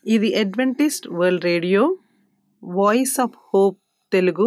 ఇది Adventist world radio voice of hope Telugu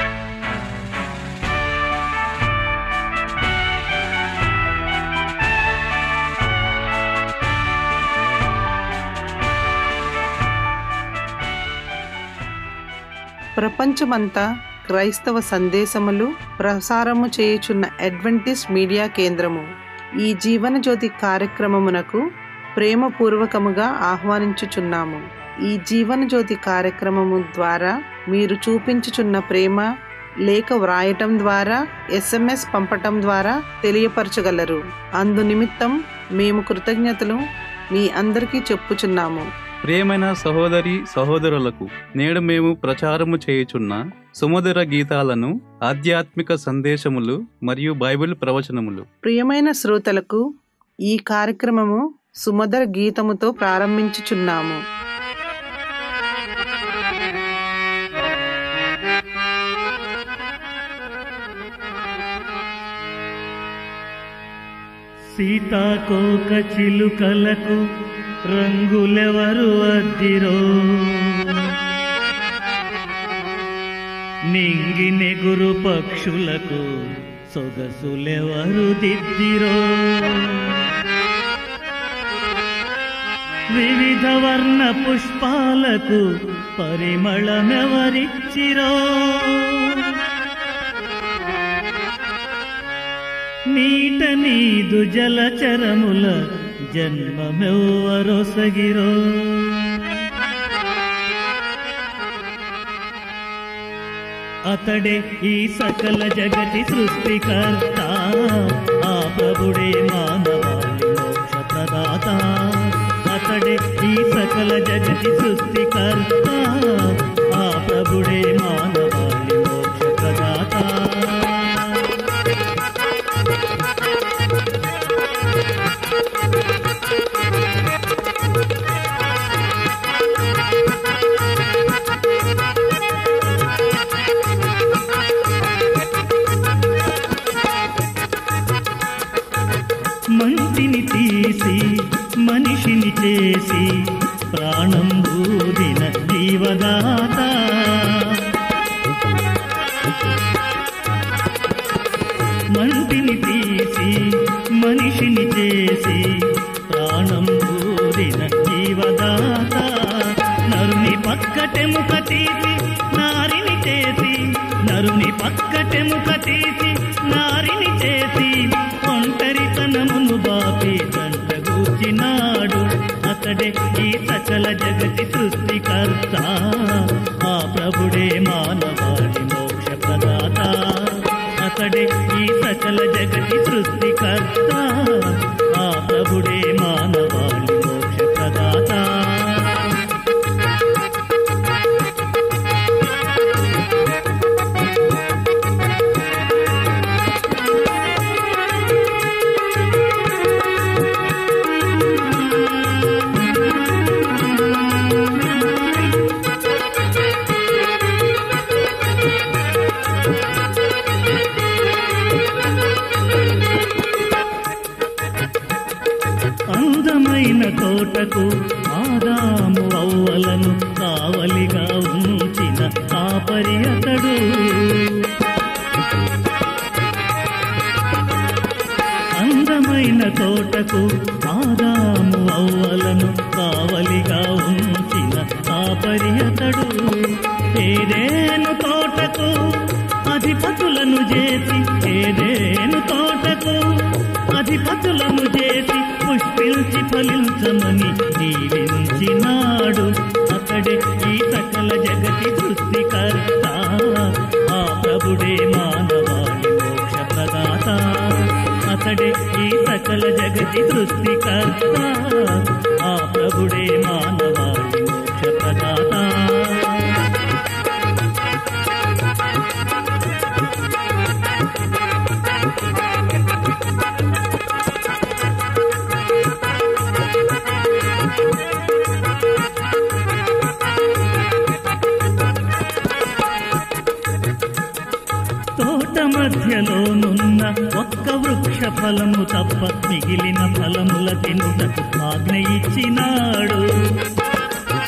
ప్రపంచమంతా క్రైస్తవ సందేశములు ప్రసారము చేయుచున్న అడ్వెంటిస్ట్ మీడియా కేంద్రము ఈ జీవన జ్యోతి కార్యక్రమమునకు ప్రేమపూర్వకముగా ఆహ్వానించుచున్నాము ఈ జీవన జ్యోతి కార్యక్రమము ద్వారా మీరు చూపించుచున్న ప్రేమ లేఖ వ్రాయటం ద్వారా ఎస్ఎంఎస్ పంపటం ద్వారా తెలియపరచగలరు అందు నిమిత్తం మేము కృతజ్ఞతలు మీ అందరికీ చెప్పుచున్నాము ప్రియమైన సహోదరి సహోదరులకు నేడు మేము ప్రచారము చేయుచున్న సుమధుర గీతాలను ఆధ్యాత్మిక సందేశములు మరియు బైబిల్ ప్రవచనములు ప్రియమైన శ్రోతలకు ఈ కార్యక్రమము సుమధుర గీతముతో ప్రారంభించుచున్నాము సీతాకోక చిలుకలకు రంగులెవరు అద్దిరో నింగి నెగురు పక్షులకు సొగసులెవరు దిద్దిరో వివిధ వర్ణ పుష్పాలకు పరిమళమెవరిచ్చిరో నీట నీదు జలచరముల జన్మమెవ్వరొసగిరో అతడే ఈ సకల జగతి సృష్టికర్త ఆ ప్రభుడే మానవాళి మోక్ష ప్రదాత అతడే ఈ సకల జగతి సృష్టికర్త ఆ ప్రభుడే మానవాళి మోక్ష ప్రదాత మంటిని తీసి మనిషిని చేసి ప్రాణం బూదిన జీవదాత మంటిని తీసి మనిషిని చేసి ప్రాణం బూదిన జీవదాత నరుని పక్కటెముక తీసి నారిని చేసి నరుని పక్కటెముక తీసి నారిని చేసి ఒంటరితనమును బాపి దంట గూర్చినాడు అతడే ఈ సకల జగతి సృష్టికర్త ఆ ప్రభుడే మానవాళి మోక్ష ప్రదాత అతడే ఈ సకల జగతి సృష్టికర్త ఆ ప్రభుడే మానవాళి మోక్ష ప్రదాత అందమైన తోటకు ఆదాము అవ్వలను కావలిగా ఉంచిన కాపరి అతడు అందమైన తోటకు ఆదాము అవ్వలను కావలిగా ఉంచిన కాపరి అతడు ఏదేను తోటకు అధిపతులను చేసి ఏదేను తోటకు అధిపతులను చేసి పుష్పించి ఫలించమని దీవించినాడు అతడే ఈ సకల జగతి సృష్టికర్త ఆ ప్రభుడే మానవాళి మోక్ష ప్రదాత అతడే ఈ సకల జగతి సృష్టికర్త ఆ ప్రభుడే మానవాళి మోక్ష ప్రదాత తోట మధ్యలోనున్న ఒక్క వృక్ష ఫలము తప్ప మిగిలిన ఫలముల తినుటకు ఆజ్ఞ ఇచ్చినాడు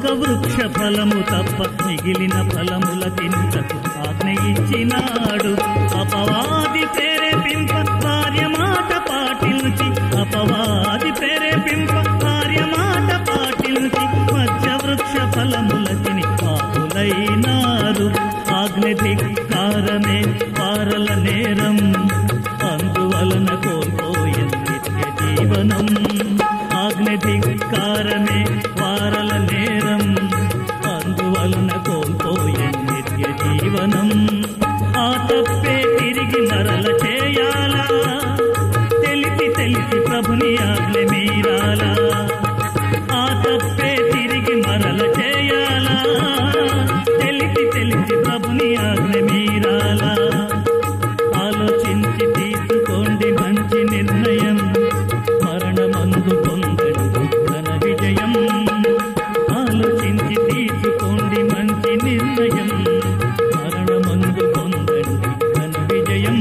వృక్ష ఫలము తప్ప మిగిలిన ఫలముల తింటకు ఆజ్ఞ ఇచ్చినాడు అపవాది ప్రేరేపింప భార్య మాట పాటించి అపవాది ప్రేరేపింప భార్య మాట పాటించి మధ్య వృక్ష ఫలముల తిని పాపులైనారు ఆజ్ఞ ధిక్కారమే వారల నేరం అందువలన కోల్పోయింది నిత్య జీవనం ఆజ్ఞ ధిక్కారమే వారల నేరం అందువలన కోల్పోయింది నిత్య జీవనం ఆ తప్పే తిరిగి మరల చేయాలా తెలిసి తెలిసి ప్రభుని ఆజ్ఞ మీరాలా ఆ తప్పే తిరిగి మరల చేయాలా తెలిసి తెలిసి ప్రభుని ఆజ్ఞ మీరాలా ఆలోచించి తీసుకోండి మంచి నిర్ణయం మరణమందు పొందండి ఘన విజయం ఆలోచించి తీసుకోండి మంచి నిర్ణయం మరణమందు పొందండి ఘన విజయం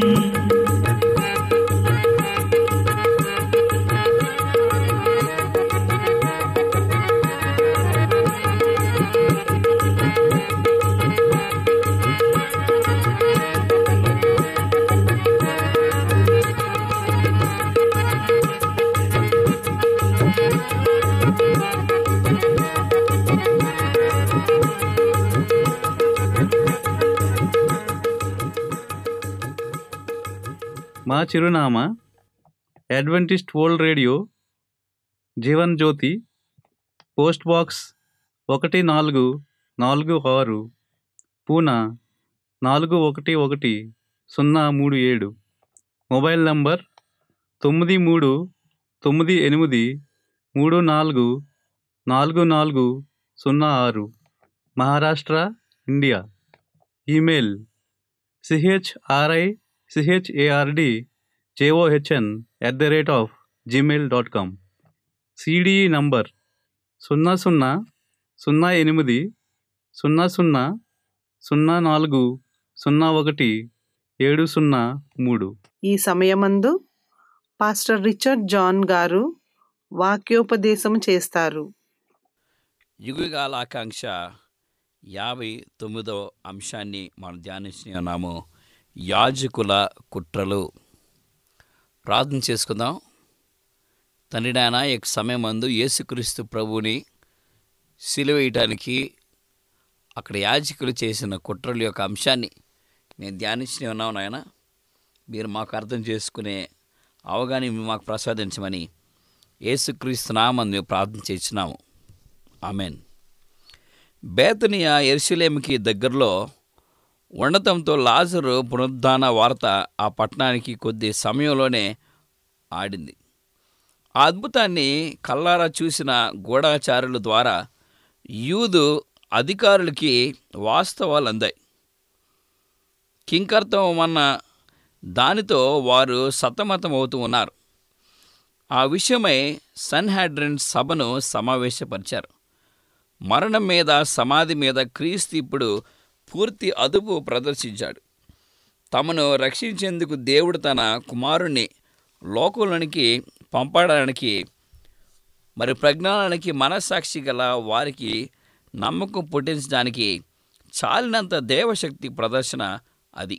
మా చిరునామా Adventist world radio Jeevan Jyoti post box ఒకటి నాలుగు నాలుగు ఆరు పూనా నాలుగు ఒకటి ఒకటి సున్నా మూడు ఏడు మొబైల్ నంబర్ తొమ్మిది మూడు తొమ్మిది ఎనిమిది మూడు నాలుగు నాలుగు నాలుగు సున్నా ఆరు Maharashtra India email CHRI CHARD JOHN at the rate of Gmail dot com CDE number సున్నా సున్నా సున్నా ఎనిమిది సున్నా సున్నా సున్నా నాలుగు సున్నా ఒకటి ఏడు సున్నా మూడు ఈ సమయమందు పాస్టర్ రిచర్డ్ జాన్ గారు వాక్యోపదేశం చేస్తారు యుగకాల ఆకాంక్ష యాభై తొమ్మిదో అంశాన్ని మనం ధ్యానిస్తున్నాము యాజకుల కుట్రలు ప్రార్థన చేసుకుందాం తండ్రి నాయన ఈ యొక్క సమయం మందు యేసుక్రీస్తు ప్రభువుని సిలువేయటానికి అక్కడ యాజకులు చేసిన కుట్రల యొక్క అంశాన్ని మేము ధ్యానించి ఉన్నాం నాయన మీరు మాకు అర్థం చేసుకునే అవగాహన మీరు మాకు ప్రసాదించమని యేసుక్రీస్తు నామని మేము ప్రార్థన చేస్తున్నాము ఆమెన్ బేతనియా ఎరుసలేంకి దగ్గరలో ఉండటంతో లాజరు పునరుద్ధాన వార్త ఆ పట్టణానికి కొద్ది సమయంలోనే ఆడింది ఆ అద్భుతాన్ని కల్లారా చూసిన గూఢాచారుల ద్వారా యూదు అధికారులకి వాస్తవాలు అందాయి కింకర్తం అన్న దానితో వారు సతమతం అవుతూ ఉన్నారు ఆ విషయమై సన్హాడ్రన్ సభను సమావేశపరిచారు మరణం మీద సమాధి మీద క్రీస్తు ఇప్పుడు పూర్తి అదుపు ప్రదర్శించాడు తమను రక్షించేందుకు దేవుడు తన కుమారుణ్ణి లోకంలోనికి పంపడానికి మరి ప్రజ్ఞానానికి మనస్సాక్షి గల వారికి నమ్మకం పుట్టించడానికి చాలినంత దేవశక్తి ప్రదర్శన అది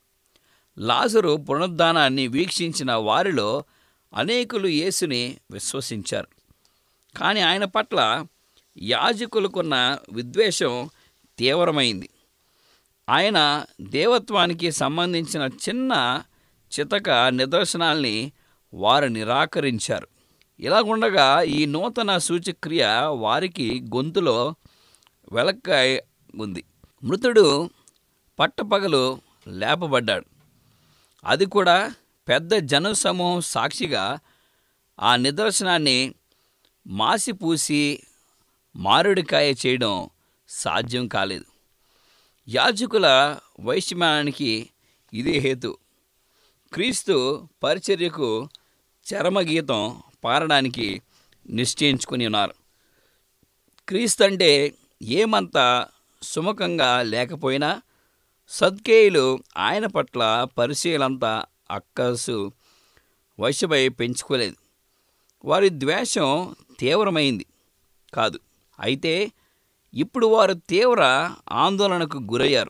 లాజరు పునరుద్ధానాన్ని వీక్షించిన వారిలో అనేకులు యేసుని విశ్వసించారు కానీ ఆయన పట్ల యాజకులకున్న విద్వేషం తీవ్రమైంది ఆయన దేవత్వానికి సంబంధించిన చిన్న చితక నిదర్శనాల్ని వారు నిరాకరించారు ఇలాగుండగా ఈ నూతన సూచక్రియ వారికి గొంతులో వెలక్కాయ ఉంది మృతుడు పట్టపగలు లేపబడ్డాడు అది కూడా పెద్ద జనసమూహం సాక్షిగా ఆ నిదర్శనాన్ని మాసిపూసి మారుడికాయ చేయడం సాధ్యం కాలేదు యాజకుల వైషమ్యానికి ఇదే హేతు క్రీస్తు పరిచర్యకు చరమగీతం పారడానికి నిశ్చయించుకుని ఉన్నారు క్రీస్తు అంటే ఏమంత సుముఖంగా లేకపోయినా సద్కేయులు ఆయన పట్ల పరిశీలంతా అక్కసు వశమై పెంచుకోలేదు వారి ద్వేషం తీవ్రమైంది కాదు అయితే ఇప్పుడు వారు తీవ్ర ఆందోళనకు గురయ్యారు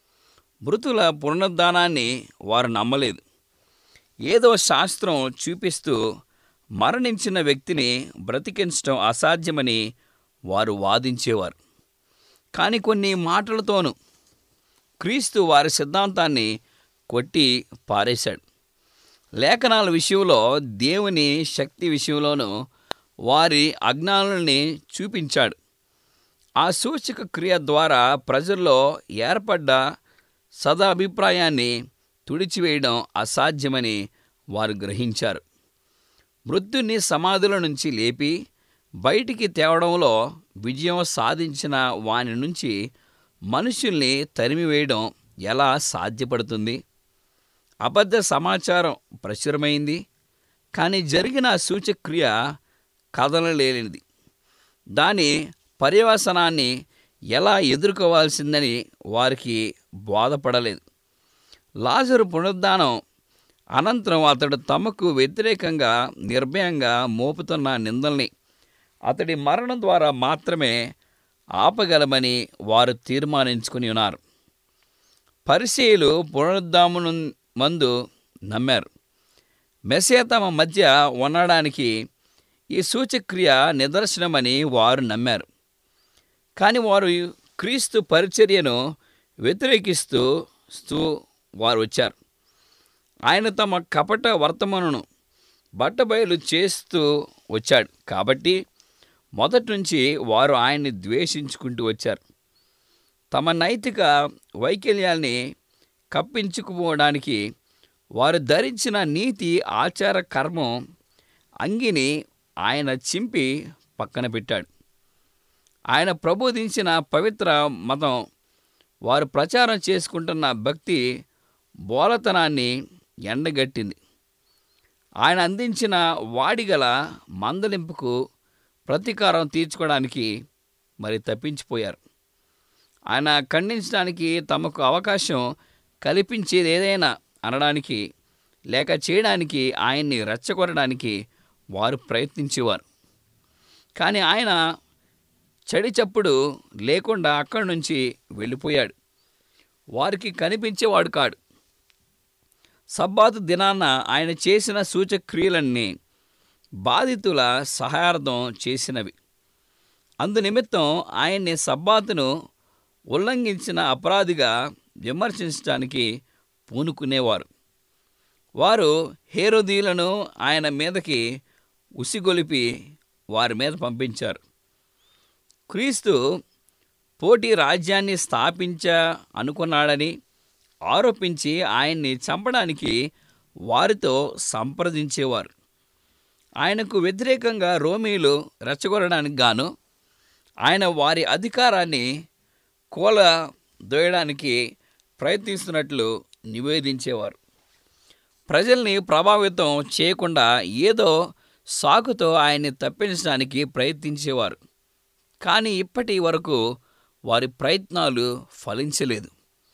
మృతుల పునరుద్ధానాన్ని వారు నమ్మలేదు ఏదో శాస్త్రం చూపిస్తూ మరణించిన వ్యక్తిని బ్రతికించడం అసాధ్యమని వారు వాదించేవారు కానీ కొన్ని మాటలతోనూ క్రీస్తు వారి సిద్ధాంతాన్ని కొట్టి పారేశాడు లేఖనాల విషయంలో దేవుని శక్తి విషయంలోనూ వారి అజ్ఞానుల్ని చూపించాడు ఆ సూచక క్రియ ద్వారా ప్రజల్లో ఏర్పడ్డ సదాభిప్రాయాన్ని తుడిచివేయడం అసాధ్యమని వారు గ్రహించారు మృత్యుని సమాధుల నుంచి లేపి బయటికి తేవడంలో విజయం సాధించిన వాని నుంచి మనుషుల్ని తరిమివేయడం ఎలా సాధ్యపడుతుంది అబద్ధ సమాచారం ప్రచురమైంది కానీ జరిగిన ఆ సూచక్రియ కదలలేనిది దాని పర్యవసనాన్ని ఎలా ఎదుర్కోవాల్సిందని వారికి బోధపడలేదు లాజరు పునరుద్ధానం అనంతరం అతడు తమకు వ్యతిరేకంగా నిర్భయంగా మోపుతున్న నిందల్ని అతడి మరణం ద్వారా మాత్రమే ఆపగలమని వారు తీర్మానించుకుని ఉన్నారు పరిచయులు పునరుద్ధామును మందు నమ్మారు మెస్సే తమ మధ్య ఉండడానికి ఈ సూచక్రియ నిదర్శనమని వారు నమ్మారు కానీ వారు క్రీస్తు పరిచర్యను వ్యతిరేకిస్తూ స్తూ వారు వచ్చారు ఆయన తమ కపట వర్తమానను బట్టబయలు చేస్తూ వచ్చాడు కాబట్టి మొదటి నుంచి వారు ఆయన్ని ద్వేషించుకుంటూ వచ్చారు తమ నైతిక వైకల్యాల్ని కప్పించుకుపోవడానికి వారు ధరించిన నీతి ఆచార కర్మం అంగిని ఆయన చింపి పక్కన పెట్టాడు ఆయన ప్రబోధించిన పవిత్ర మతం వారు ప్రచారం చేసుకుంటున్న భక్తి బోలతనాన్ని ఎండగట్టింది ఆయన అందించిన వాడిగల మందలింపుకు ప్రతీకారం తీర్చుకోవడానికి మరి తప్పించిపోయారు ఆయన ఖండించడానికి తమకు అవకాశం కల్పించేది ఏదైనా అనడానికి లేక చేయడానికి ఆయన్ని రెచ్చగొట్టడానికి వారు ప్రయత్నించేవారు కానీ ఆయన చడి చప్పుడు లేకుండా అక్కడి నుంచి వెళ్ళిపోయాడు వారికి కనిపించేవాడు కాడు సబ్బాతు దినాన్న ఆయన చేసిన సూచక్రియలన్నీ బాధితుల సహాయార్థం చేసినవి అందునిమిత్తం ఆయన్ని సబ్బాతును ఉల్లంఘించిన అపరాధిగా విమర్శించడానికి పూనుకునేవారు వారు హేరోదీలను ఆయన మీదకి ఉసిగొలిపి వారి మీద పంపించారు క్రీస్తు పోటీ రాజ్యాన్ని స్థాపించ అనుకున్నాడని ఆరోపించి ఆయన్ని చంపడానికి వారితో సంప్రదించేవారు ఆయనకు వ్యతిరేకంగా రోమీలు రెచ్చగొట్టడానికి గాను ఆయన వారి అధికారాన్ని కూల దోయడానికి ప్రయత్నిస్తున్నట్లు నివేదించేవారు ప్రజల్ని ప్రభావితం చేయకుండా ఏదో సాకుతో ఆయన్ని తప్పించడానికి ప్రయత్నించేవారు కానీ ఇప్పటి వరకు వారి ప్రయత్నాలు ఫలించలేదు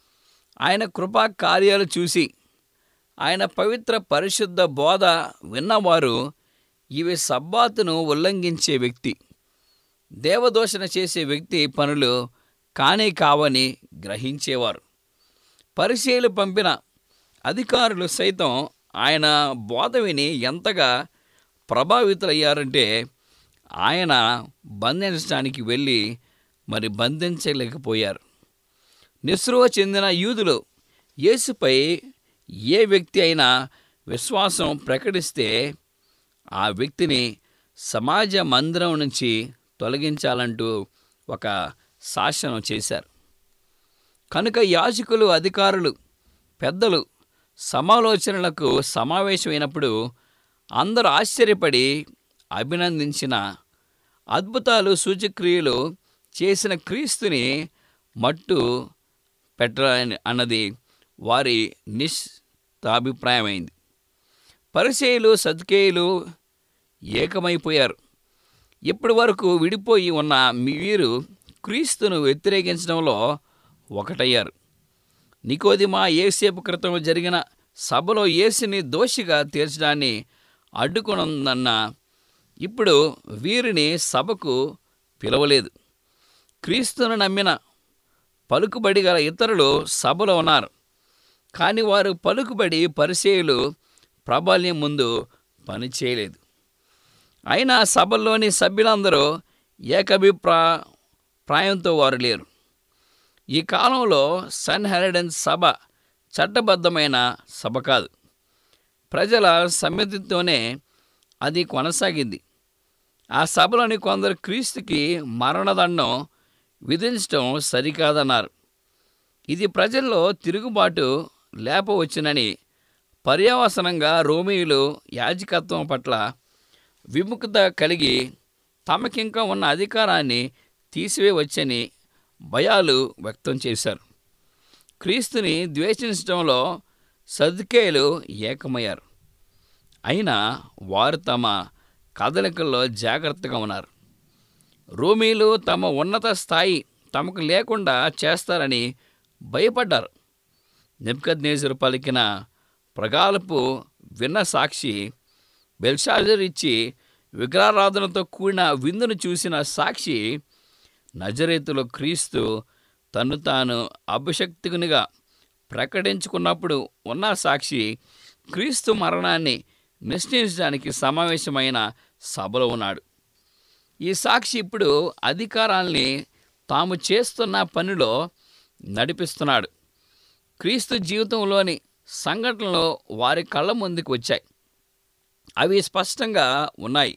ఆయన కృపా కార్యాలు చూసి ఆయన పవిత్ర పరిశుద్ధ బోధ విన్నవారు ఇవి సబ్బాతును ఉల్లంఘించే వ్యక్తి దేవదోషణ చేసే వ్యక్తి పనులు కానే కావని గ్రహించేవారు పరిశీలు పంపిన అధికారులు సైతం ఆయన బోధ విని ఎంతగా ప్రభావితులయ్యారంటే ఆయన బంధించడానికి వెళ్ళి మరి బంధించలేకపోయారు నిస్రువ చెందిన యూదులు యేసుపై ఏ వ్యక్తి అయినా విశ్వాసం ప్రకటిస్తే ఆ వ్యక్తిని సమాజ మందిరం నుంచి తొలగించాలంటూ ఒక శాసనం చేశారు కనుక యాజకులు అధికారులు పెద్దలు సమాలోచనలకు సమావేశమైనప్పుడు అందరూ ఆశ్చర్యపడి అభినందించిన అద్భుతాలు సూచక్రియలు చేసిన క్రీస్తుని మట్టు పెట్టాలని అన్నది వారి నిష్టాభిప్రాయమైంది పరిచయులు సద్కేయులు ఏకమైపోయారు ఇప్పటి వరకు విడిపోయి ఉన్న వీరు క్రీస్తును వ్యతిరేకించడంలో ఒకటయ్యారు నికోదిమా ఏసేపు క్రితం జరిగిన సభలో యేసుని దోషిగా తీర్చడాన్ని అడ్డుకునందన్న ఇప్పుడు వీరిని సభకు పిలవలేదు క్రీస్తును నమ్మిన పలుకుబడి గల ఇతరులు సభలో ఉన్నారు కానీ వారు పలుకుబడి పరిచయులు ప్రాబల్యం ముందు పనిచేయలేదు అయినా సభల్లోని సభ్యులందరూ ఏకభిప్రా ప్రాయంతో వారు లేరు ఈ కాలంలో సన్ హెరిడెన్స్ సభ చట్టబద్ధమైన సభ కాదు ప్రజల సమ్మతితోనే అది కొనసాగింది ఆ సభలోని కొందరు క్రీస్తుకి మరణదండం విధించడం సరికాదన్నారు ఇది ప్రజల్లో తిరుగుబాటు లేపవచ్చునని పర్యవసనంగా రోమియులు యాజకత్వం పట్ల విముఖత కలిగి తమకింకా ఉన్న అధికారాన్ని తీసివేయవచ్చని భయాలు వ్యక్తం చేశారు క్రీస్తుని ద్వేషించడంలో సదుకేలు ఏకమయ్యారు అయినా వారు తమ కదలికల్లో జాగ్రత్తగా ఉన్నారు రోమీలు తమ ఉన్నత స్థాయి తమకు లేకుండా చేస్తారని భయపడ్డారు నెప్కద్నేజరు పలికిన ప్రగాలపు విన్న సాక్షి బెల్షాజర్ ఇచ్చి విగ్రహారాధనతో కూడిన విందును చూసిన సాక్షి నజరేతులో క్రీస్తు తను తాను అభిషక్తికునిగా ప్రకటించుకున్నప్పుడు ఉన్న సాక్షి క్రీస్తు మరణాన్ని నిశ్చయించడానికి సమావేశమైన సభలో ఉన్నాడు ఈ సాక్షి ఇప్పుడు అధికారాల్ని తాము చేస్తున్న పనిలో నడిపిస్తున్నాడు క్రీస్తు జీవితంలోని సంఘటనలు వారి కళ్ళ ముందుకు వచ్చాయి అవి స్పష్టంగా ఉన్నాయి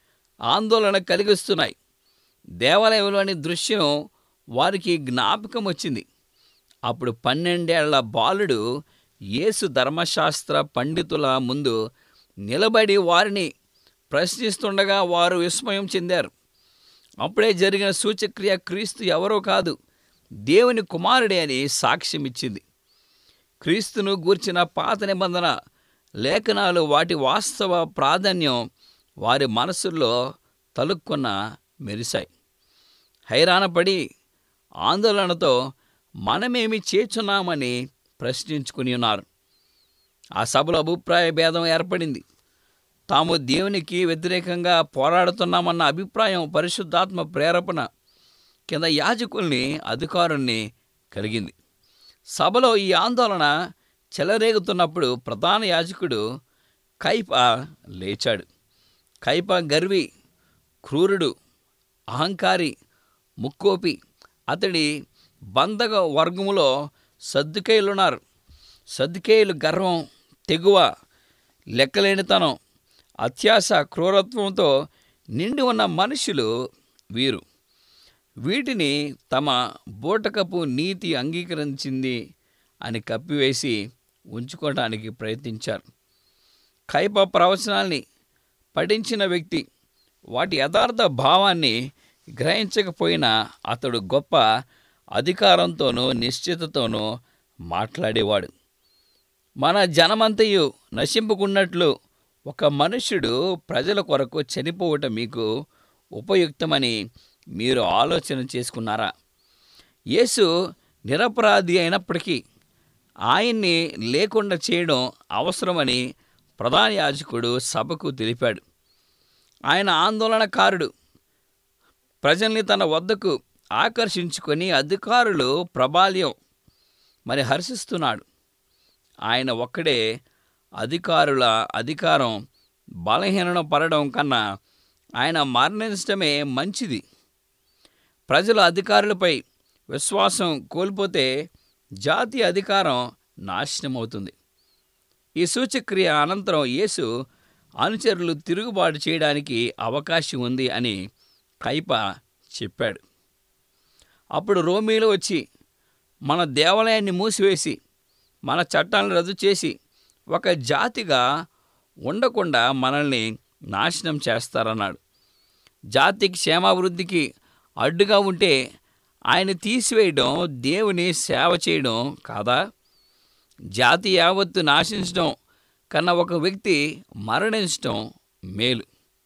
ఆందోళన కలిగిస్తున్నాయి దేవాలయంలోని దృశ్యం వారికి జ్ఞాపకం వచ్చింది అప్పుడు పన్నెండేళ్ల బాలుడు యేసు ధర్మశాస్త్ర పండితుల ముందు నిలబడి వారిని ప్రశ్నిస్తుండగా వారు విస్మయం చెందారు అప్పుడే జరిగిన సూచక్రియ క్రీస్తు ఎవరో కాదు దేవుని కుమారుడే అని సాక్ష్యం ఇచ్చింది క్రీస్తును గూర్చిన పాత నిబంధన లేఖనాలు వాటి వాస్తవ ప్రాధాన్యం వారి మనసుల్లో తలుక్కున్న మెరిశాయి హైరాణపడి ఆందోళనతో మనమేమి చేస్తున్నామని ప్రశ్నించుకుని ఉన్నారు ఆ సభలో అభిప్రాయ భేదం ఏర్పడింది తాము దేవునికి వ్యతిరేకంగా పోరాడుతున్నామన్న అభిప్రాయం పరిశుద్ధాత్మ ప్రేరేపణ కింద యాజకుల్ని అధికారుల్ని కలిగింది సభలో ఈ ఆందోళన చెలరేగుతున్నప్పుడు ప్రధాన యాజకుడు కైప లేచాడు కైప గర్వి క్రూరుడు అహంకారి ముక్కోపి అతడి బంధక వర్గములో సర్దుకేయులున్నారు సర్దుకేయులు గర్వం తెగువ లెక్కలేనితనం అత్యాశ క్రూరత్వంతో నిండి ఉన్న మనుషులు వీరు వీటిని తమ బూటకపు నీతి అంగీకరించింది అని కప్పివేసి ఉంచుకోవడానికి ప్రయత్నించారు కైప ప్రవచనాల్ని పఠించిన వ్యక్తి వాటి యథార్థ భావాన్ని గ్రహించకపోయినా అతడు గొప్ప అధికారంతోనూ నిశ్చితతోనూ మాట్లాడేవాడు మన జనమంతయు నశింపుకున్నట్లు ఒక మనుష్యుడు ప్రజల కొరకు చనిపోవటం మీకు ఉపయుక్తమని మీరు ఆలోచన చేసుకున్నారా యేసు నిరపరాధి అయినప్పటికీ ఆయన్ని లేకుండా చేయడం అవసరమని ప్రధాన యాజకుడు సభకు తెలిపాడు ఆయన ఆందోళనకారుడు ప్రజల్ని తన వద్దకు ఆకర్షించుకొని అధికారులు ప్రభాల్యం మరి హర్షిస్తున్నాడు ఆయన ఒక్కడే అధికారుల అధికారం బలహీనం పడడం కన్నా ఆయన మరణించడమే మంచిది ప్రజల అధికారులపై విశ్వాసం కోల్పోతే జాతీయ అధికారం నాశనమవుతుంది ఈ సూచక్రియ అనంతరం యేసు అనుచరులు తిరుగుబాటు చేయడానికి అవకాశం ఉంది అని కైప చెప్పాడు అప్పుడు రోమీలు వచ్చి మన దేవాలయాన్ని మూసివేసి మన చట్టాలను రద్దు చేసి ఒక జాతిగా ఉండకుండా మనల్ని నాశనం చేస్తారన్నాడు జాతి క్షేమాభివృద్ధికి అడ్డుగా ఉంటే ఆయన తీసివేయడం దేవుని సేవ చేయడం కాదా జాతి యావత్తు నాశించడం కన్నా ఒక వ్యక్తి మరణించడం మేలు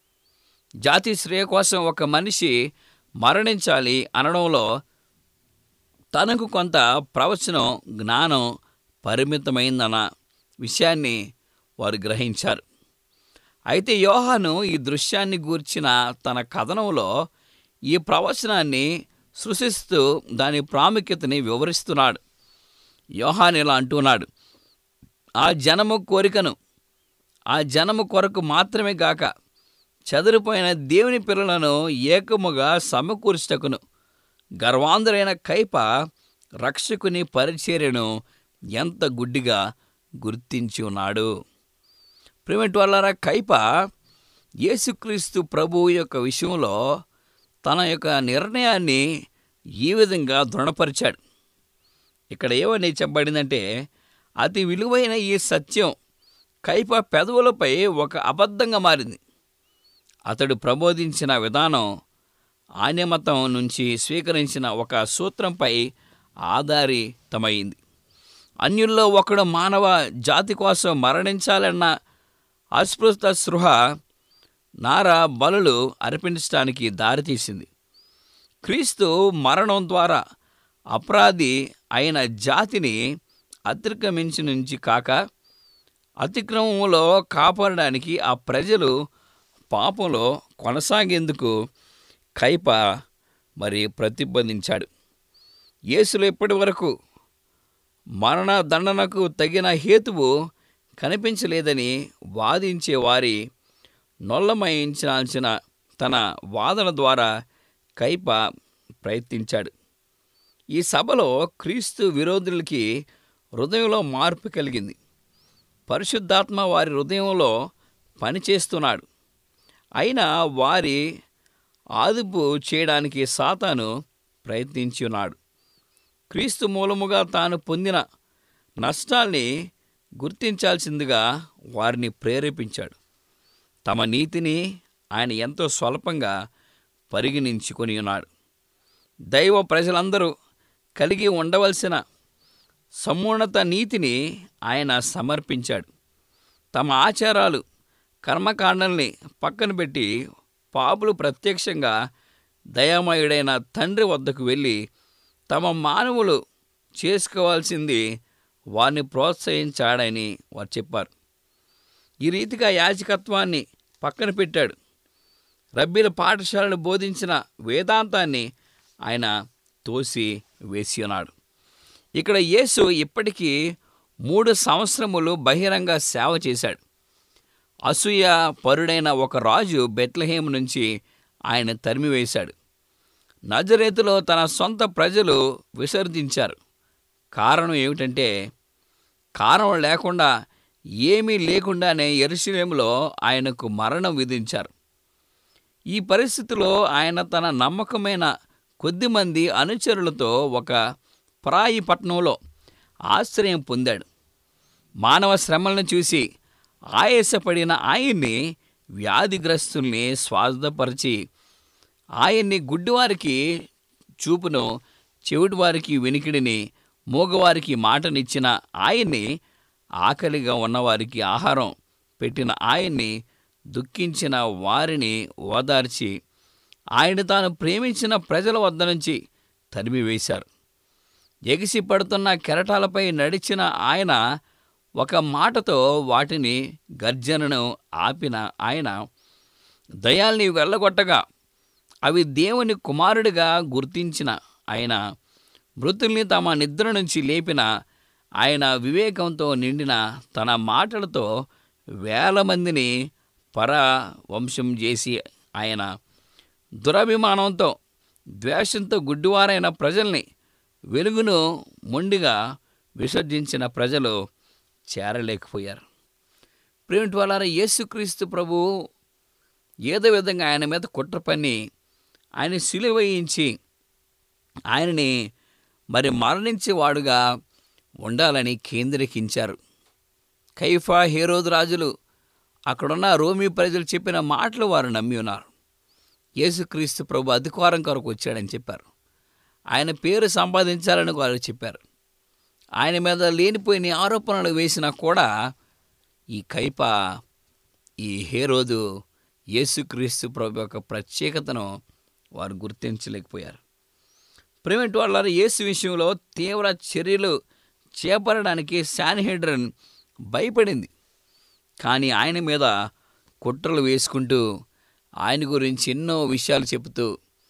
జాతి శ్రేయ కోసం ఒక మనిషి మరణించాలి అనడంలో తనకు కొంత ప్రవచనం జ్ఞానం పరిమితమైందన్న విషయాన్ని వారు గ్రహించారు అయితే యోహాను ఈ దృశ్యాన్ని గూర్చిన తన కథనంలో ఈ ప్రవచనాన్ని సృశిస్తూ దాని ప్రాముఖ్యతని వివరిస్తున్నాడు యోహాన్ ఇలా అంటున్నాడు ఆ జనము కోరికను ఆ జనము కొరకు మాత్రమే గాక చెదిరిపోయిన దేవుని పిల్లలను ఏకముగా సమకూర్చుటకును గర్వాంధురైన కైప రక్షకుని పరిచర్యను ఎంత గుడ్డిగా గుర్తించి ఉన్నాడు ప్రిమిట్ వల్లరా కైప యేసుక్రీస్తు ప్రభువు యొక్క విషయంలో తన యొక్క నిర్ణయాన్ని ఈ విధంగా దృఢపరిచాడు ఇక్కడ ఏమని చెప్పబడిందంటే అతి విలువైన ఈ సత్యం కైప పెదవులపై ఒక అబద్ధంగా మారింది అతడు ప్రబోధించిన విధానం ఆన్యమతం నుంచి స్వీకరించిన ఒక సూత్రంపై ఆధారితమైంది అన్యుల్లో ఒకడు మానవ జాతి కోసం మరణించాలన్న అస్పృత సృహ నార బలులు అర్పించడానికి దారితీసింది క్రీస్తు మరణం ద్వారా అపరాధి అయిన జాతిని అతిక్రమించి నుంచి కాక అతిక్రమంలో కాపాడడానికి ఆ ప్రజలు పాపంలో కొనసాగేందుకు కైప మరి ప్రతిబంధించాడు యేసులో ఇప్పటి వరకు మరణ దండనకు తగిన హేతువు కనిపించలేదని వాదించే వారి నొల్లమయించాల్సిన తన వాదన ద్వారా కైప ప్రయత్నించాడు ఈ సభలో క్రీస్తు విరోధులకి హృదయంలో మార్పు కలిగింది పరిశుద్ధాత్మ వారి హృదయంలో పనిచేస్తున్నాడు అయినా వారి ఆదుపు చేయడానికి సాతాను ప్రయత్నించి ఉన్నాడు క్రీస్తు మూలముగా తాను పొందిన నష్టాల్ని గుర్తించాల్సిందిగా వారిని ప్రేరేపించాడు తమ నీతిని ఆయన ఎంతో స్వల్పంగా పరిగణించుకొని ఉన్నాడు దైవ ప్రజలందరూ కలిగి ఉండవలసిన సమున్నత నీతిని ఆయన సమర్పించాడు తమ ఆచారాలు కర్మకాండల్ని పక్కన పెట్టి పాపులు ప్రత్యక్షంగా దయామయుడైన తండ్రి వద్దకు వెళ్ళి తమ మానవులు చేసుకోవాల్సింది వారిని ప్రోత్సహించాడని వారు చెప్పారు ఈ రీతిగా యాజకత్వాన్ని పక్కన పెట్టాడు రబ్బీల పాఠశాలలు బోధించిన వేదాంతాన్ని ఆయన తోసి వేసి ఉన్నాడు ఇక్కడ యేసు ఇప్పటికీ మూడు సంవత్సరములు బహిరంగ సేవ చేశాడు అసూయ పరుడైన ఒక రాజు బెత్లహేమ్ నుంచి ఆయన తరిమివేశాడు నజరేతులో తన సొంత ప్రజలు విసర్జించారు కారణం ఏమిటంటే కారణం లేకుండా ఏమీ లేకుండానే ఎరుశలేములో ఆయనకు మరణం విధించారు ఈ పరిస్థితిలో ఆయన తన నమ్మకమైన కొద్దిమంది అనుచరులతో ఒక పరాయి పట్టణంలో ఆశ్రయం పొందాడు మానవ శ్రమలను చూసి ఆయాసపడిన ఆయన్ని వ్యాధిగ్రస్తుల్ని స్వాస్థపరిచి ఆయన్ని గుడ్డివారికి చూపును చెవిటివారికి వెనికిడిని మూగవారికి మాటనిచ్చిన ఆయన్ని ఆకలిగా ఉన్నవారికి ఆహారం పెట్టిన ఆయన్ని దుఃఖించిన వారిని ఓదార్చి ఆయన తాను ప్రేమించిన ప్రజల వద్ద నుంచి తరిమివేశారు ఎగిసి పడుతున్న కెరటాలపై నడిచిన ఆయన ఒక మాటతో వాటిని గర్జనను ఆపిన ఆయన దయాల్ని వెళ్ళగొట్టగా అవి దేవుని కుమారుడిగా గుర్తించిన ఆయన మృతుల్ని తమ నిద్ర నుంచి లేపిన ఆయన వివేకంతో నిండిన తన మాటలతో వేల మందిని పరవంశం చేసి ఆయన దురభిమానంతో ద్వేషంతో గుడ్డివారైన ప్రజల్ని వెలుగును మొండిగా విసర్జించిన ప్రజలు చేరలేకపోయారు ప్రేమిటి వాళ్ళ యేసుక్రీస్తు ప్రభువు ఏదో విధంగా ఆయన మీద కుట్ర పన్ని ఆయన సిలువేయించి ఆయనని మరి మరణించేవాడుగా ఉండాలని కేంద్రీకరించారు కైఫా హేరోదు రాజులు అక్కడున్న రోమీ ప్రజలు చెప్పిన మాటలు వారు నమ్మి ఉన్నారు యేసుక్రీస్తు ప్రభు అధికారం కొరకు వచ్చాడని చెప్పారు ఆయన పేరు సంపాదించాలని వారు చెప్పారు ఆయన మీద లేనిపోయిన ఆరోపణలు వేసినా కూడా ఈ కైప ఈ హేరోదు యేసుక్రీస్తు ప్రభు యొక్క ప్రత్యేకతను వారు గుర్తించలేకపోయారు ప్రేమిటి వాళ్ళ యేసు విషయంలో తీవ్ర చర్యలు చేపట్టడానికి శాన్హెడ్రన్ భయపడింది కానీ ఆయన మీద కుట్రలు వేసుకుంటూ ఆయన గురించి ఎన్నో విషయాలు చెబుతూ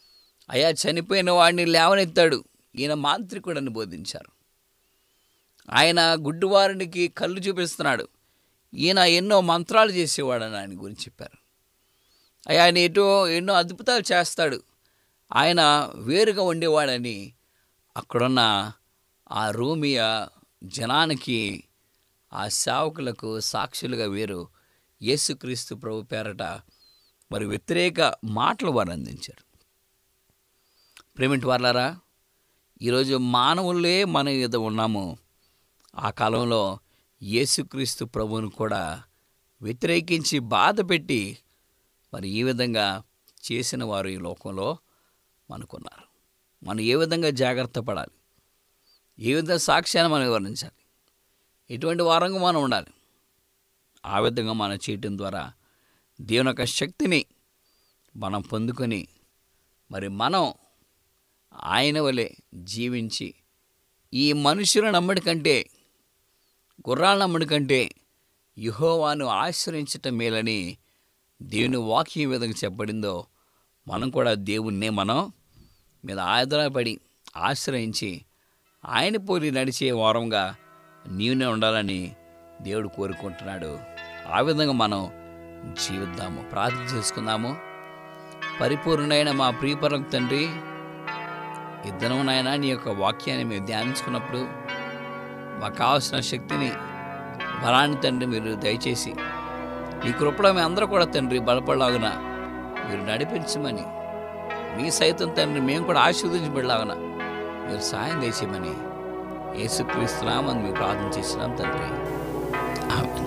అయా చనిపోయిన వాడిని లేవనెత్తాడు ఈయన మాంత్రికుడని బోధించారు ఆయన గుడ్డివారికి కళ్ళు చూపిస్తున్నాడు ఈయన ఎన్నో మంత్రాలు చేసేవాడని ఆయన గురించి చెప్పారు అయ్యా ఆయన ఎటో ఎన్నో అద్భుతాలు చేస్తాడు ఆయన వేరుగా ఉండేవాడని అక్కడున్న ఆ రోమియా జనానికి ఆ సేవకులకు సాక్షులుగా వీరు యేసుక్రీస్తు ప్రభు పేరట మరి వ్యతిరేక మాటలు వారు అందించారు ప్రేమిటి వాళ్ళారా ఈరోజు మానవులే మన మీద ఉన్నాము ఆ కాలంలో యేసుక్రీస్తు ప్రభువును కూడా వ్యతిరేకించి బాధ పెట్టి మరి ఈ విధంగా చేసిన వారు ఈ లోకంలో మనకున్నారు మనం ఏ విధంగా జాగ్రత్త పడాలి ఏ విధంగా సాక్ష్యాన్ని మనం వివరించాలి ఎటువంటి వారంగా మనం ఉండాలి ఆ విధంగా మనం చేయటం ద్వారా దేవుని యొక్క శక్తిని మనం పొందుకొని మరి మనం ఆయన వలె జీవించి ఈ మనుషుల నమ్మడి కంటే గుర్రాల నమ్మడి కంటే యుహోవాను ఆశ్రయించటం మేలని దేవుని వాక్యం ఏ విధంగా చెప్పబడిందో మనం కూడా దేవుణ్ణే మనం మీద ఆధారపడి ఆశ్రయించి ఆయన పోలి నడిచే వారంగా నీవునే ఉండాలని దేవుడు కోరుకుంటున్నాడు ఆ విధంగా మనం జీవిద్దాము ప్రార్థన చేసుకుందాము పరిపూర్ణమైన మా ప్రియపరం తండ్రి ఇద్దరం నాయన నీ యొక్క వాక్యాన్ని మేము ధ్యానించుకున్నప్పుడు మాకు కావాల్సిన శక్తిని బలాన్ని తండ్రి మీరు దయచేసి ఈ కృపలో మేము అందరూ కూడా తండ్రి బలపడలాగున మీరు నడిపించమని మీ సైతం తండ్రి మేము కూడా ఆశీర్వదించబడలాగున మీరు సాయం చేసేయమని యేసుక్రీస్తున్నామని మేము ప్రార్థన చేసినాం తండ్రి ఆమేన్.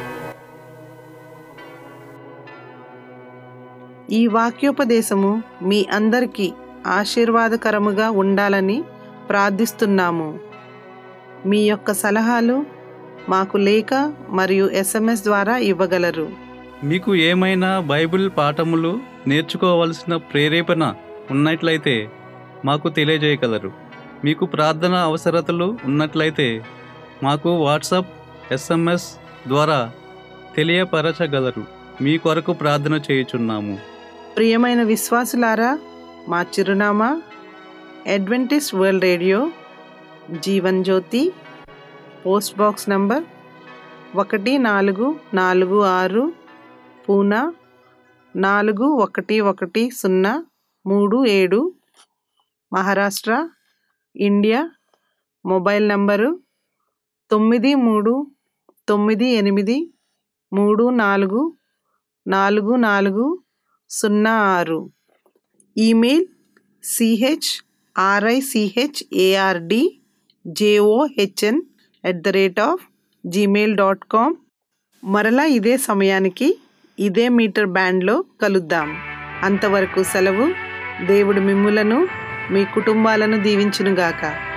ఈ వాక్యోపదేశము మీ అందరికీ ఆశీర్వాదకరముగా ఉండాలని ప్రార్థిస్తున్నాము మీ యొక్క సలహాలు మాకు లేఖ మరియు ఎస్ఎంఎస్ ద్వారా ఇవ్వగలరు మీకు ఏమైనా బైబిల్ పాఠములు నేర్చుకోవలసిన ప్రేరేపణ ఉన్నట్లయితే మాకు తెలియజేయగలరు మీకు ప్రార్థన అవసరతలు ఉన్నట్లయితే మాకు వాట్సాప్ ఎస్ఎంఎస్ ద్వారా తెలియపరచగలరు మీ కొరకు ప్రార్థన చేయుచున్నాము ప్రియమైన విశ్వాసులారా మా చిరునామా Adventist world radio Jeevan Jyoti post box number ఒకటి నాలుగు నాలుగు ఆరు పూనా నాలుగు ఒకటి ఒకటి సున్నా మూడు ఏడు మహారాష్ట్ర ఇండియా మొబైల్ నంబరు తొమ్మిది మూడు తొమ్మిది ఎనిమిది మూడు నాలుగు నాలుగు నాలుగు సున్నా ఆరు email CH RICH ARD JOHN at the rate of Gmail dot com మరలా ఇదే సమయానికి ఇదే మీటర్ బ్యాండ్లో కలుద్దాం అంతవరకు సెలవు దేవుడు మిమ్ములను మీ కుటుంబాలను దీవించునుగాక